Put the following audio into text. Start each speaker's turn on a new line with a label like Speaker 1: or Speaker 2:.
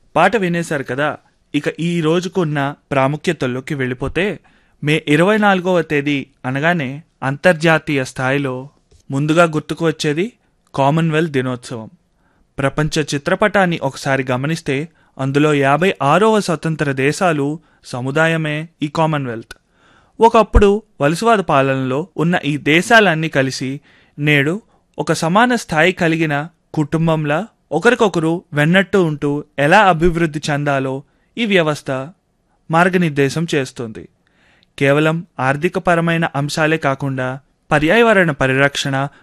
Speaker 1: పాట వినేశారు కదా ఇక ఈ రోజుకున్న ప్రాముఖ్యతల్లోకి వెళ్ళిపోతే మే ఇరవై నాలుగవ తేదీ అనగానే అంతర్జాతీయ స్థాయిలో ముందుగా గుర్తుకు వచ్చేది కామన్వెల్త్ దినోత్సవం ప్రపంచ చిత్రపటాన్ని ఒకసారి గమనిస్తే అందులో యాభై ఆరవ స్వతంత్ర దేశాలు సముదాయమే ఈ కామన్వెల్త్ ఒకప్పుడు వలసవాద పాలనలో ఉన్న ఈ దేశాలన్నీ కలిసి నేడు ఒక సమాన స్థాయి కలిగిన కుటుంబంలా ఒకరికొకరు వెన్నట్టు ఉంటూ ఎలా అభివృద్ధి చెందాలో ఈ వ్యవస్థ మార్గనిర్దేశం చేస్తుంది కేవలం ఆర్థికపరమైన అంశాలే కాకుండా పర్యావరణ పరిరక్షణ